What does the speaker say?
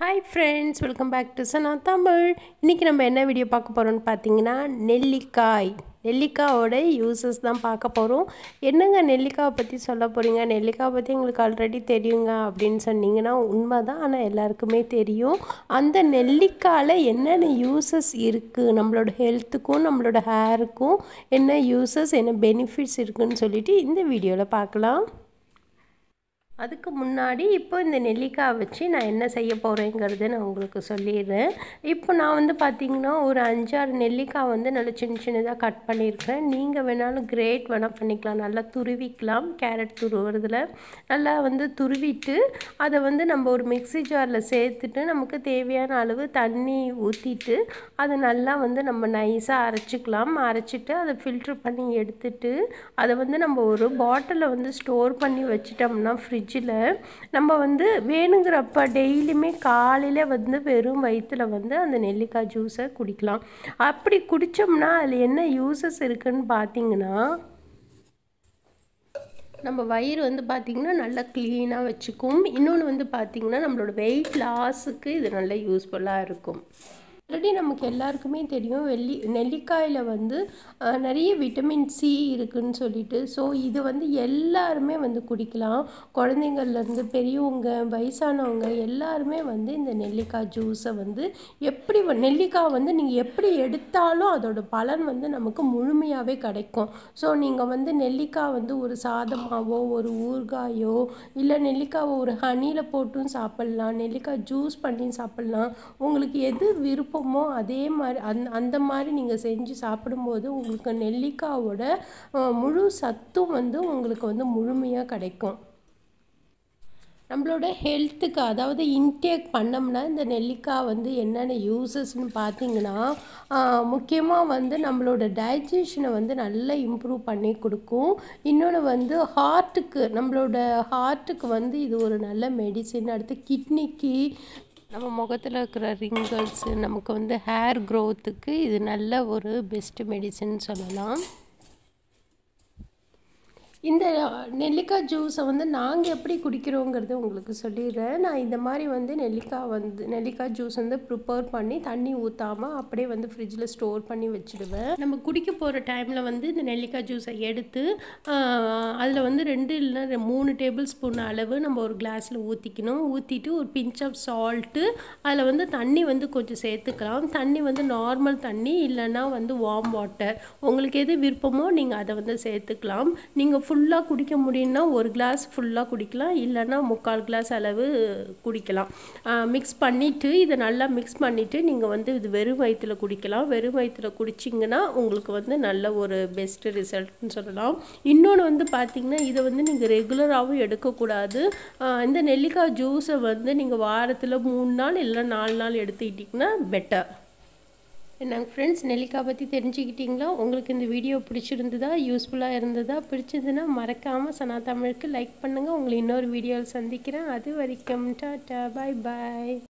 hi friends welcome back to Sana Tamil இன்றைக்கி நம்ம என்ன வீடியோ பார்க்க போகிறோம்னு பார்த்தீங்கன்னா நெல்லிக்காய் நெல்லிக்காயோட யூசஸ் தான் பார்க்க போகிறோம் என்னங்க நெல்லிக்காவை பற்றி சொல்ல போகிறீங்க நெல்லிக்காவை பற்றி எங்களுக்கு ஆல்ரெடி தெரியுங்க அப்படின்னு சொன்னீங்கன்னா உண்மை தான் ஆனால் எல்லாருக்குமே தெரியும் அந்த நெல்லிக்காயில் என்னென்ன யூசஸ் இருக்குது நம்மளோட ஹெல்த்துக்கும் நம்மளோட ஹேருக்கும் என்ன யூசஸ் என்ன பெனிஃபிட்ஸ் இருக்குன்னு சொல்லிட்டு இந்த வீடியோவில் பார்க்கலாம் அதுக்கு முன்னாடி இப்போ இந்த நெல்லிக்காய் வச்சு நான் என்ன செய்ய போகிறேங்கிறத நான் உங்களுக்கு சொல்லிடுறேன் இப்போ நான் வந்து பார்த்திங்கன்னா ஒரு அஞ்சாறு நெல்லிக்காய் வந்து நல்லா சின்ன சின்னதாக கட் பண்ணியிருக்கேன் நீங்கள் வேணாலும் கிரேட் வேணால் பண்ணிக்கலாம் நல்லா துருவிக்கலாம் கேரட் துருவுறதுல நல்லா வந்து துருவிட்டு அதை வந்து நம்ம ஒரு மிக்ஸி ஜாரில் சேர்த்துட்டு நமக்கு தேவையான அளவு தண்ணி ஊற்றிட்டு அதை நல்லா வந்து நம்ம நைஸாக அரைச்சிக்கலாம் அரைச்சிட்டு அதை ஃபில்ட்ரு பண்ணி எடுத்துட்டு அதை வந்து நம்ம ஒரு பாட்டிலில் வந்து ஸ்டோர் பண்ணி வச்சிட்டோம்னா ஃப்ரிட்ஜில் நம்ம வந்து வேணுங்கிறப்ப டெய்லியுமே காலையில் வந்து வெறும் வயிற்றில் வந்து அந்த நெல்லிக்காய் ஜூஸை குடிக்கலாம் அப்படி குடித்தோம்னா அதில் என்ன யூசஸ் இருக்குதுன்னு பார்த்தீங்கன்னா நம்ம வயிறு வந்து பார்த்திங்கன்னா நல்லா க்ளீனாக வச்சுக்கும் இன்னொன்று வந்து பார்த்திங்கன்னா நம்மளோட வெயிட் லாஸுக்கு இது நல்லா யூஸ்ஃபுல்லாக இருக்கும் ஆல்ரெடி நமக்கு எல்லாருக்குமே தெரியும் வெள்ளி நெல்லிக்காயில் வந்து நிறைய விட்டமின் சி இருக்குதுன்னு சொல்லிட்டு ஸோ இது வந்து எல்லாருமே வந்து குடிக்கலாம் குழந்தைங்கள்லேருந்து பெரியவங்க வயசானவங்க எல்லாருமே வந்து இந்த நெல்லிக்காய் ஜூஸை வந்து எப்படி நெல்லிக்காய் வந்து நீங்கள் எப்படி எடுத்தாலும் அதோட பலன் வந்து நமக்கு முழுமையாகவே கிடைக்கும் ஸோ நீங்கள் வந்து நெல்லிக்காய் வந்து ஒரு சாதமாவோ ஒரு ஊறுகாயோ இல்லை நெல்லிக்காவை ஒரு ஹனியில் போட்டும் சாப்பிட்லாம் நெல்லிக்காய் ஜூஸ் பண்ணி சாப்பிட்லாம் உங்களுக்கு எது விருப்பம் விருப்பமோ அதே மாதிரி அந் அந்த மாதிரி நீங்கள் செஞ்சு சாப்பிடும்போது உங்களுக்கு நெல்லிக்காவோட முழு சத்தும் வந்து உங்களுக்கு வந்து முழுமையாக கிடைக்கும் நம்மளோட ஹெல்த்துக்கு அதாவது இன்டேக் பண்ணோம்னா இந்த நெல்லிக்காய் வந்து என்னென்ன யூசஸ்ன்னு பார்த்தீங்கன்னா முக்கியமாக வந்து நம்மளோட டைஜஷனை வந்து நல்லா இம்ப்ரூவ் பண்ணி கொடுக்கும் இன்னொன்று வந்து ஹார்ட்டுக்கு நம்மளோட ஹார்ட்டுக்கு வந்து இது ஒரு நல்ல மெடிசின் அடுத்து கிட்னிக்கு நம்ம முகத்தில் இருக்கிற ரிங்கிள்ஸு நமக்கு வந்து ஹேர் க்ரோத்துக்கு இது நல்ல ஒரு பெஸ்ட்டு மெடிசன் சொல்லலாம் இந்த நெல்லிக்காய் ஜூஸை வந்து நாங்கள் எப்படி குடிக்கிறோங்கிறத உங்களுக்கு சொல்லிடுறேன் நான் இந்த மாதிரி வந்து நெல்லிக்காய் வந்து நெல்லிக்காய் ஜூஸ் வந்து ப்ரிப்பேர் பண்ணி தண்ணி ஊற்றாமல் அப்படியே வந்து ஃப்ரிட்ஜில் ஸ்டோர் பண்ணி வச்சுடுவேன் நம்ம குடிக்க போகிற டைமில் வந்து இந்த நெல்லிக்காய் ஜூஸை எடுத்து அதில் வந்து ரெண்டு இல்லை மூணு டேபிள் ஸ்பூன் அளவு நம்ம ஒரு கிளாஸில் ஊற்றிக்கணும் ஊற்றிட்டு ஒரு பிஞ்ச் ஆஃப் சால்ட்டு அதில் வந்து தண்ணி வந்து கொஞ்சம் சேர்த்துக்கலாம் தண்ணி வந்து நார்மல் தண்ணி இல்லைன்னா வந்து வார்ம் வாட்டர் உங்களுக்கு எது விருப்பமோ நீங்கள் அதை வந்து சேர்த்துக்கலாம் நீங்கள் ஃபுல்லாக குடிக்க முடியும்னா ஒரு கிளாஸ் ஃபுல்லாக குடிக்கலாம் இல்லைன்னா முக்கால் கிளாஸ் அளவு குடிக்கலாம் மிக்ஸ் பண்ணிவிட்டு இதை நல்லா மிக்ஸ் பண்ணிவிட்டு நீங்கள் வந்து இது வெறும் வயிற்றில் குடிக்கலாம் வெறும் வயிற்றில் குடிச்சிங்கன்னா உங்களுக்கு வந்து நல்ல ஒரு பெஸ்ட்டு ரிசல்ட்னு சொல்லலாம் இன்னொன்று வந்து பார்த்திங்கன்னா இதை வந்து நீங்கள் ரெகுலராகவும் எடுக்கக்கூடாது இந்த நெல்லிக்காய் ஜூஸை வந்து நீங்கள் வாரத்தில் மூணு நாள் இல்லை நாலு நாள் எடுத்துக்கிட்டிங்கன்னா பெட்டர் என்னங்க ஃப்ரெண்ட்ஸ் நெல்லிக்காய் பற்றி தெரிஞ்சுக்கிட்டிங்களா உங்களுக்கு இந்த வீடியோ பிடிச்சிருந்ததா யூஸ்ஃபுல்லாக இருந்ததா பிடிச்சதுன்னா மறக்காமல் சனா தமிழுக்கு லைக் பண்ணுங்கள் உங்களை இன்னொரு வீடியோவில் சந்திக்கிறேன் அது வரைக்கும் டாட்டா பாய் பாய்